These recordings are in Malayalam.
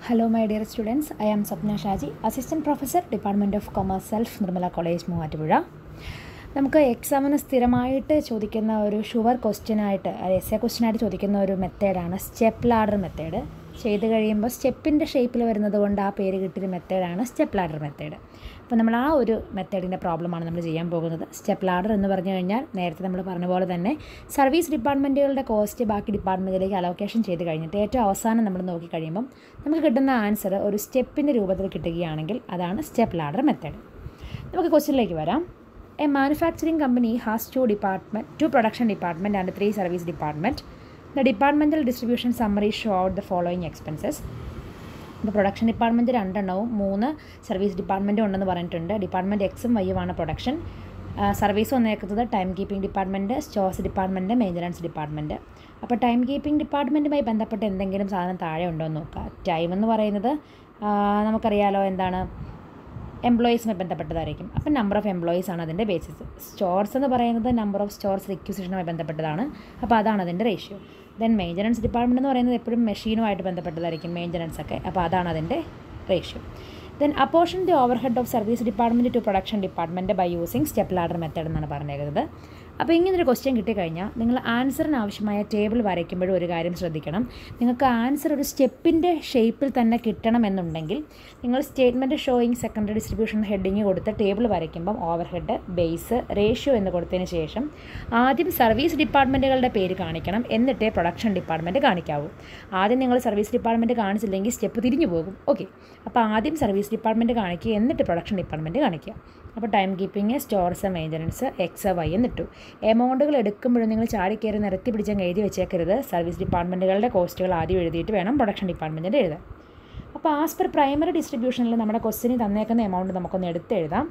Hello, my dear students. I am Sapna Shaji, Assistant Professor, Department of Commerce, Self, Nirmala college Muvattupuzha നമുക്ക് എക്സാമിന് സ്ഥിരമായിട്ട് ചോദിക്കുന്ന ഒരു ഷുവർ ക്വസ്റ്റ്യനായിട്ട് എസ് എ ക്വസ്റ്റ്യനായിട്ട് ചോദിക്കുന്ന ഒരു മെത്തേഡാണ് സ്റ്റെപ്പ് ലാഡർ മെത്തേഡ് ചെയ്ത് കഴിയുമ്പോൾ സ്റ്റെപ്പിൻ്റെ ഷേപ്പിൽ വരുന്നത് കൊണ്ട് ആ പേര് കിട്ടിയൊരു മെത്തേഡാണ് സ്റ്റെപ്പ് ലാഡർ മെത്തേഡ് അപ്പോൾ നമ്മൾ ആ ഒരു മെത്തേഡിൻ്റെ പ്രോബ്ലമാണ് നമ്മൾ ചെയ്യാൻ പോകുന്നത് സ്റ്റെപ്പ് ലാഡർ എന്ന് പറഞ്ഞു കഴിഞ്ഞാൽ നേരത്തെ നമ്മൾ പറഞ്ഞ പോലെ തന്നെ സർവീസ് ഡിപ്പാർട്ട്മെൻറ്റുകളുടെ കോസ്റ്റ് ബാക്കി ഡിപ്പാർട്ട്മെൻറ്റിലേക്ക് അലോക്കേഷൻ ചെയ്ത് കഴിഞ്ഞിട്ട് ഏറ്റവും അവസാനം നമ്മൾ നോക്കി കഴിയുമ്പം നമുക്ക് കിട്ടുന്ന ആൻസർ ഒരു സ്റ്റെപ്പിൻ്റെ രൂപത്തിൽ കിട്ടുകയാണെങ്കിൽ അതാണ് സ്റ്റെപ്പ് ലാഡർ മെത്തേഡ് നമുക്ക് ക്വസ്റ്റ്യനിലേക്ക് വരാം a manufacturing company has two department to production department and three service department the departmental distribution summary show out the following expenses ഇപ്പോൾ പ്രൊഡക്ഷൻ ഡിപ്പാർട്ട്മെൻറ്റ് രണ്ടെണ്ണവും മൂന്ന് സർവീസ് ഡിപ്പാർട്ട്മെൻറ്റും ഉണ്ടെന്ന് പറഞ്ഞിട്ടുണ്ട് ഡിപ്പാർട്ട്മെൻറ്റ് എക്സും വൈയുമാണ് പ്രൊഡക്ഷൻ സർവീസ് വന്നേക്കുന്നത് time keeping department stores department maintenance department അപ്പോൾ ടൈം കീപ്പിംഗ് ഡിപ്പാർട്ട്മെൻറ്റുമായി ബന്ധപ്പെട്ട് എന്തെങ്കിലും സാധനം താഴെ ഉണ്ടോ എന്ന് നോക്കുക ടൈം എന്ന് പറയുന്നത് നമുക്കറിയാലോ എന്താണ് എംപ്ലോയീസുമായി ബന്ധപ്പെട്ടതായിരിക്കും അപ്പം നമ്പർ ഓഫ് എംപ്ലോയീസ് ആണ് അതിൻ്റെ ബേസിസ് സ്റ്റോർസ് എന്ന് പറയുന്നത് നമ്പർ ഓഫ് സ്റ്റോർസ് റിക്വസിഷനുമായി ബന്ധപ്പെട്ടതാണ് അപ്പോൾ അതാണ് അതിൻ്റെ റേഷ്യോ ദെൻ മെയിൻ്റനൻസ് ഡിപ്പാർട്ട്മെൻറ്റ് എന്ന് പറയുന്നത് എപ്പോഴും മെഷീനുമായിട്ട് ബന്ധപ്പെട്ടതായിരിക്കും മെയിൻ്റനൻസ് ഒക്കെ അപ്പോൾ അതാണ് അതിൻ്റെ ratio then apportion the overhead of service department to production department by using step ladder method എന്നാണ് പറഞ്ഞേക്കുന്നത് അപ്പോൾ ഇങ്ങനൊരു ക്വസ്റ്റ്യൻ കിട്ടിക്കഴിഞ്ഞാൽ നിങ്ങൾ ആൻസറിന് ആവശ്യമായ ടേബിൾ വരയ്ക്കുമ്പോഴും ഒരു കാര്യം ശ്രദ്ധിക്കണം നിങ്ങൾക്ക് ആൻസർ ഒരു സ്റ്റെപ്പിൻ്റെ ഷേപ്പിൽ തന്നെ കിട്ടണമെന്നുണ്ടെങ്കിൽ നിങ്ങൾ statement showing secondary distribution heading കൊടുത്ത് ടേബിൾ വരയ്ക്കുമ്പം ഓവർ ഹെഡ് ബേസ് റേഷ്യോ എന്ന് കൊടുത്തതിന് ശേഷം ആദ്യം സർവീസ് ഡിപ്പാർട്ട്മെൻറ്റുകളുടെ പേര് കാണിക്കണം എന്നിട്ടേ പ്രൊഡക്ഷൻ ഡിപ്പാർട്ട്മെൻറ്റ് കാണിക്കാവൂ ആദ്യം നിങ്ങൾ സർവീസ് ഡിപ്പാർട്ട്മെൻറ്റ് കാണിച്ചില്ലെങ്കിൽ സ്റ്റെപ്പ് തിരിഞ്ഞു പോകും ഓക്കെ അപ്പോൾ ആദ്യം സർവീസ് ഡിപ്പാർട്ട്മെൻറ്റ് കാണിക്കുക എന്നിട്ട് പ്രൊഡക്ഷൻ ഡിപ്പാർട്ട്മെൻറ്റ് കാണിക്കുക അപ്പോൾ time keeping stores maintenance X Y എന്നിട്ടു എമൗണ്ടുകൾ എടുക്കുമ്പോഴും നിങ്ങൾ ചാടി കയറി നിരത്തി പിടിച്ചങ്ങ് എഴുതി വെച്ചേക്കരുത് സർവീസ് ഡിപ്പാർട്ട്മെൻറ്റുകളുടെ കോസ്റ്റുകൾ ആദ്യം എഴുതിയിട്ട് വേണം പ്രൊഡക്ഷൻ ഡിപ്പാർട്ട്മെൻറ്റിൻ്റെ എഴുതാൻ അപ്പോൾ ആസ് പെർ പ്രൈമറി ഡിസ്ട്രിബ്യൂഷനിൽ നമ്മുടെ ക്വസ്റ്റിന് തന്നേക്കുന്ന എമൗണ്ട് നമുക്കൊന്ന് എടുത്തെഴുതാം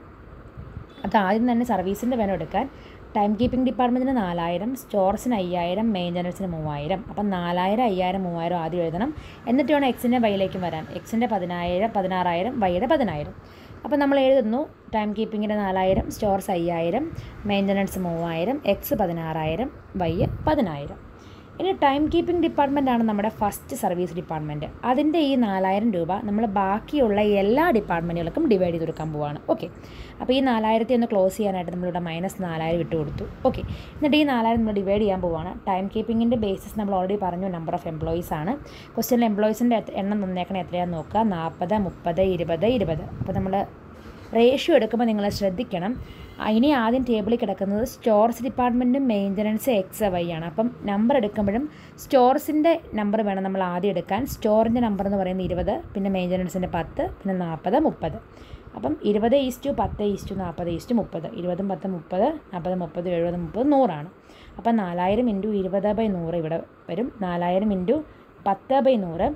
അത് ആദ്യം തന്നെ സർവീസിൻ്റെ വേണം എടുക്കാൻ ടൈം കീപ്പിംഗ് ഡിപ്പാർട്ട്മെൻറ്റിന് നാലായിരം സ്റ്റോർസിന് അയ്യായിരം മെയിൻ്റനൻസിന് മൂവായിരം അപ്പം നാലായിരം അയ്യായിരം മൂവായിരം ആദ്യം എഴുതണം എന്നിട്ട് വേണം എക്സിൻ്റെ വൈയിലേക്ക് വരാൻ എക്സിൻ്റെ പതിനായിരം പതിനാറായിരം വൈയുടെ പതിനായിരം അപ്പോൾ നമ്മൾ എഴുതുന്നു ടൈം കീപ്പിങ്ങിൻ്റെ നാലായിരം സ്റ്റോർസ് അയ്യായിരം മെയിൻ്റനൻസ് മൂവായിരം എക്സ് പതിനാറായിരം വൈ പതിനായിരം ഇനി ടൈം കീപ്പിംഗ് ഡിപ്പാർട്ട്മെൻ്റ് ആണ് നമ്മുടെ ഫസ്റ്റ് സർവീസ് ഡിപ്പാർട്ട്മെൻറ്റ് അതിൻ്റെ ഈ നാലായിരം രൂപ നമ്മൾ ബാക്കിയുള്ള എല്ലാ ഡിപ്പാർട്ട്മെൻറ്റുകൾക്കും ഡിവൈഡ് ചെയ്ത് കൊടുക്കാൻ പോവാണ് ഓക്കെ അപ്പോൾ ഈ നാലായിരത്തി ഒന്ന് ക്ലോസ് ചെയ്യാനായിട്ട് നമ്മളിവിടെ മൈനസ് നാലായിരം ഇട്ട് കൊടുത്തു ഓക്കെ എന്നിട്ട് ഈ നാലായിരം നമ്മൾ ഡിവൈഡ് ചെയ്യാൻ പോവാണ് ടൈം കീപ്പിങ്ങിൻ്റെ ബേസിസ് നമ്മൾ ഓൾറെഡി പറഞ്ഞു നമ്പർ ഓഫ് എംപ്ലോയീസ് ആണ് ക്വസ്റ്റ്യനിൽ എംപ്ലോയീസിൻ്റെ എണ്ണം തന്നേക്കണേ എത്രയാണെന്ന് നോക്കുക നാൽപ്പത് മുപ്പത് ഇരുപത് ഇരുപത് അപ്പോൾ നമ്മൾ റേഷ്യോ എടുക്കുമ്പോൾ നിങ്ങൾ ശ്രദ്ധിക്കണം ഇനി ആദ്യം ടേബിളിൽ കിടക്കുന്നത് സ്റ്റോർസ് ഡിപ്പാർട്ട്മെൻറ്റും മെയിൻ്റനൻസ് എക്സ് വൈ ആണ് അപ്പം നമ്പർ എടുക്കുമ്പോഴും സ്റ്റോർസിൻ്റെ നമ്പർ വേണം നമ്മൾ ആദ്യം എടുക്കാൻ സ്റ്റോറിൻ്റെ നമ്പർ എന്ന് പറയുന്നത് ഇരുപത് പിന്നെ മെയിൻ്റനൻസിൻ്റെ പത്ത് പിന്നെ നാൽപ്പത് മുപ്പത് അപ്പം ഇരുപത് ഈസ്റ്റു പത്ത് ഈസ്റ്റു നാൽപ്പത് ഈസ്റ്റു മുപ്പത് ഇരുപതും പത്ത് മുപ്പത് നാൽപ്പത് മുപ്പത് എഴുപത് മുപ്പത് നൂറാണ് അപ്പം നാലായിരം ഇൻറ്റു ഇരുപത് ബൈ നൂറ് ഇവിടെ വരും നാലായിരം ഇൻറ്റു പത്ത് ബൈ നൂറ്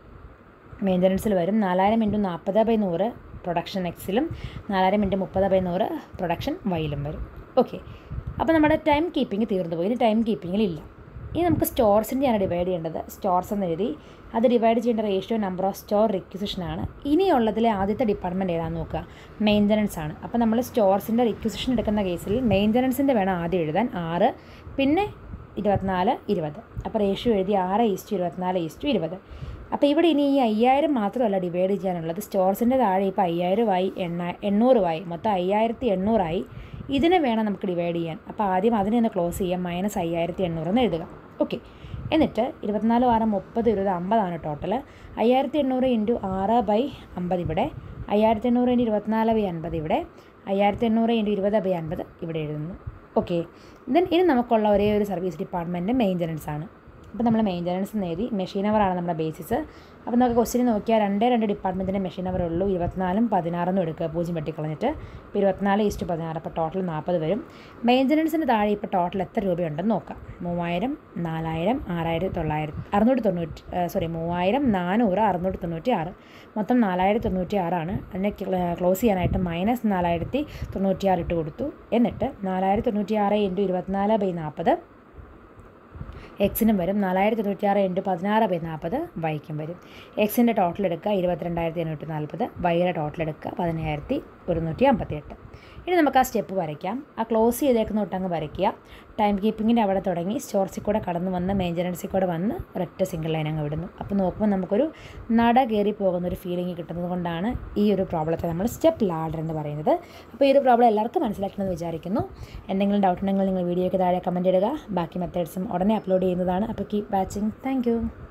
മെയിൻ്റനൻസിൽ വരും നാലായിരം ഇൻറ്റു നാൽപ്പത് ബൈ നൂറ് പ്രൊഡക്ഷൻ എക്സിലും നാലായിരം ഇൻറ്റു മുപ്പത് ബൈ നൂറ് പ്രൊഡക്ഷൻ വൈയിലും വരും ഓക്കെ അപ്പോൾ നമ്മുടെ ടൈം കീപ്പിംഗ് തീർന്നു പോയി ഇനി ടൈം കീപ്പിങ്ങിലില്ല ഇനി നമുക്ക് സ്റ്റോർസിൻ്റെയാണ് ഡിവൈഡ് ചെയ്യേണ്ടത് സ്റ്റോർസ് എന്ന് എഴുതി അത് ഡിവൈഡ് ചെയ്യേണ്ട ratio number of store requisition ആണ് ഇനിയുള്ളതിലെ ആദ്യത്തെ ഡിപ്പാർട്ട്മെൻറ്റ് ഏതാണെന്ന് നോക്കുക മെയിൻ്റനൻസ് ആണ് അപ്പോൾ നമ്മൾ സ്റ്റോർസിൻ്റെ റിക്വസിഷൻ എടുക്കുന്ന കേസിൽ മെയിൻ്റനൻസിൻ്റെ വേണം ആദ്യം എഴുതാൻ ആറ് പിന്നെ ഇരുപത്തിനാല് ഇരുപത് അപ്പോൾ റേഷ്യോ എഴുതി ആറ് ഈസ്റ്റു ഇരുപത്തിനാല് ഈസ്റ്റു ഇരുപത് അപ്പോൾ ഇവിടെ ഇനി ഈ അയ്യായിരം മാത്രമല്ല ഡിവൈഡ് ചെയ്യാനുള്ളത് സ്റ്റോർസിൻ്റെ താഴെ ഇപ്പോൾ അയ്യായിരമായി എണ്ണ എണ്ണൂറുമായി മൊത്തം അയ്യായിരത്തി എണ്ണൂറായി ഇതിനെ വേണം നമുക്ക് ഡിവൈഡ് ചെയ്യാൻ അപ്പോൾ ആദ്യം അതിനെ ഒന്ന് ക്ലോസ് ചെയ്യാം മൈനസ് അയ്യായിരത്തി എണ്ണൂറെന്ന് എഴുതുക ഓക്കെ എന്നിട്ട് ഇരുപത്തിനാല് ആറ് മുപ്പത് ഇരുപത് അമ്പതാണ് ടോട്ടൽ അയ്യായിരത്തി എണ്ണൂറ് ഇൻറ്റു ആറ് ബൈ അമ്പത് ഇവിടെ അയ്യായിരത്തി എണ്ണൂറ് ഇൻറ്റു ഇരുപത്തിനാല് ബൈ അൻപത് ഇവിടെ അയ്യായിരത്തി എണ്ണൂറ് ഇൻറ്റു ഇരുപത് ബൈ അൻപത് ഇവിടെ എഴുതുന്നു ഓക്കെ ദെൻ ഇനി നമുക്കുള്ള ഒരേ ഒരു സർവീസ് ഡിപ്പാർട്ട്മെൻറ്റ് മെയിൻ്റനൻസ് ആണ് അപ്പോൾ നമ്മൾ മെയിൻ്റനൻസ് നേടി മെഷീൻ അവറാണ് നമ്മുടെ ബേസിസ് അപ്പോൾ നമുക്ക് ക്വസ്റ്റിന് നോക്കിയാൽ രണ്ടേ രണ്ട് ഡിപ്പാർട്ട്മെൻറ്റിൻ്റെ മെഷീൻ അവർ ഉള്ളൂ ഇരുപത്തിനാലും പതിനാറെന്നും എടുക്കുക പൂജ്യം വെട്ടിക്കളഞ്ഞിട്ട് ഇപ്പോൾ ഇരുപത്തിനാല് ഈസ്റ്റ് പതിനാറ് അപ്പോൾ ടോട്ടൽ നാൽപ്പത് വരും മെയിൻ്റനൻസിന് താഴെ ഇപ്പോൾ ടോട്ടൽ എത്ര രൂപയുണ്ടെന്ന് നോക്കാം മൂവായിരം നാലായിരം ആറായിരത്തി തൊള്ളായിരത്തി അറുന്നൂറ്റി തൊണ്ണൂറ്റി സോറി മൂവായിരം നാനൂറ് അറുന്നൂറ്റി തൊണ്ണൂറ്റി ആറ് മൊത്തം നാലായിരത്തി തൊണ്ണൂറ്റി ആറാണ് അതിനെ ക്ലോസ് ചെയ്യാനായിട്ട് മൈനസ് നാലായിരത്തി തൊണ്ണൂറ്റി ആറ് ഇട്ട് കൊടുത്തു എന്നിട്ട് നാലായിരത്തി തൊണ്ണൂറ്റി ആറ് ഇൻറ്റു ഇരുപത്തിനാല് ബൈ നാൽപ്പത് എക്സിനും വരും നാലായിരത്തി തൊണ്ണൂറ്റിയാറ് ഇൻറ്റു പതിനാറ് ബൈ നാൽപ്പത് വൈക്കും വരും എക്സിൻ്റെ ടോട്ടൽ എടുക്കുക ഇരുപത്തിരണ്ടായിരത്തി എണ്ണൂറ്റി നാൽപ്പത് വൈയുടെ ടോട്ടൽ എടുക്കുക പതിനയ്യായിരത്തി ഒരുന്നൂറ്റി അമ്പത്തി എട്ട് ഇനി നമുക്ക് ആ സ്റ്റെപ്പ് വരയ്ക്കാം ആ ക്ലോസ് ചെയ്തേക്കുന്ന തൊട്ടങ്ങ് വരയ്ക്കുക ടൈം കീപ്പിങ്ങിൻ്റെ അവിടെ തുടങ്ങി സ്റ്റോർസിൽ കൂടെ കടന്നു വന്ന് മെയിൻ്റനൻസിൽ കൂടെ വന്ന് ഒരൊറ്റ സിംഗിൾ ലൈൻ അങ്ങ് വിടുന്നു അപ്പോൾ നോക്കുമ്പോൾ നമുക്കൊരു നട കയറി പോകുന്ന ഒരു ഫീലിംഗ് കിട്ടുന്നത് കൊണ്ടാണ് ഈ ഒരു പ്രോബ്ലത്തെ നമ്മൾ സ്റ്റെപ്പ് ലാഡർ എന്ന് പറയുന്നത് അപ്പോൾ ഈ ഒരു പ്രോബ്ലം എല്ലാവർക്കും മനസ്സിലാക്കണമെന്ന് വിചാരിക്കുന്നു എന്തെങ്കിലും ഡൗട്ട് ഉണ്ടെങ്കിൽ നിങ്ങൾ വീഡിയോയ്ക്ക് താഴെ കമൻറ്റ് ഇടുക ബാക്കി മെത്തേഡ്സും ഉടനെ അപ്ലോഡ് ചെയ്യുന്നതാണ് അപ്പോൾ കീപ് വാച്ചിങ് താങ്ക്